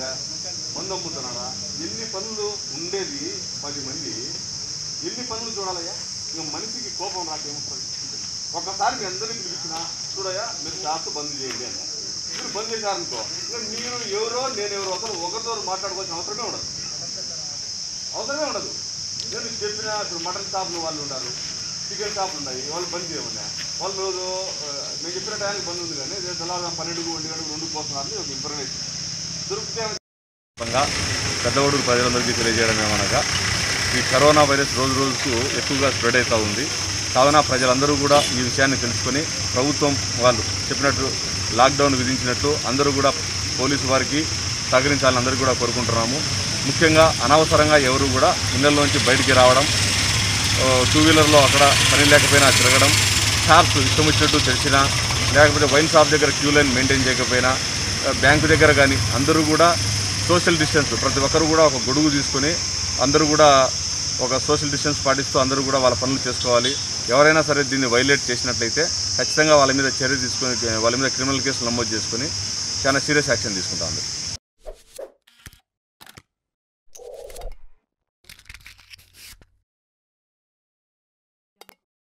లేదా మందు అమ్ముతున్నాడా ఎన్ని పనులు ఉండేది పది మంది ఎన్ని పనులు చూడాలయ్యా ఇంకా మనిషికి కోపం రాకేమొస్తుంది ఒకసారి మీ అందరినీ పిలిపించిన చూడయ్యా మీరు షాప్ బంద్ చేయండి అని మీరు బంద్ చేశారనుకో ఇంకా మీరు ఎవరో నేను ఎవరో అసలు ఒకరితో మాట్లాడుకోవాల్సిన అవసరమే ఉండదు అవసరమే ఉండదు నేను చెప్పిన ఇప్పుడు మటన్ షాపులు వాళ్ళు ఉన్నారు చికెన్ షాపులు ఉన్నాయి వాళ్ళు బంద్ చేయమన్నా వాళ్ళు రోజు ఆ, నేను చెప్పిన టైంకి బంద్ ఉంది కానీ రేపు తెల్లవారు పన్నెండుకు ఒంటి గంటకు రెండుకు పోతున్నారని ఒక ఇన్ఫర్మేషన్ దొరికితే సందర్భంగా పెద్దగొడుగు ప్రజలందరికీ తెలియజేయడం ఏమనగా ఈ కరోనా వైరస్ రోజు రోజుకు ఎక్కువగా స్ప్రెడ్ అవుతూ ఉంది కావున ప్రజలందరూ కూడా ఈ విషయాన్ని తెలుసుకొని ప్రభుత్వం వాళ్ళు చెప్పినట్టు లాక్డౌన్ విధించినట్లు అందరూ కూడా పోలీసు వారికి సహకరించాలని అందరూ కూడా కోరుకుంటున్నాము ముఖ్యంగా అనవసరంగా ఎవరు కూడా ఇళ్లలోంచి బయటికి రావడం ఆ, టూ వీలర్లో అక్కడ పని లేకపోయినా తిరగడం షాప్స్ ఇష్టం వచ్చినట్టు తెరిచినా లేకపోతే వైన్ షాప్ దగ్గర క్యూ లైన్ మెయింటైన్ చేయకపోయినా ఆ, బ్యాంకు దగ్గర కానీ అందరూ కూడా సోషల్ డిస్టెన్స్ ప్రతి ఒక్కరు కూడా ఒక గొడుగు తీసుకొని అందరూ కూడా ఒక సోషల్ డిస్టెన్స్ పాటిస్తూ అందరూ కూడా వాళ్ళ పనులు చేసుకోవాలి ఎవరైనా సరే దీన్ని వైలేట్ చేసినట్లయితే ఖచ్చితంగా వాళ్ళ మీద చర్య తీసుకొని వాళ్ళ మీద క్రిమినల్ కేసులు నమోదు చేసుకొని చాలా సీరియస్ యాక్షన్ తీసుకుంటాం అందరూ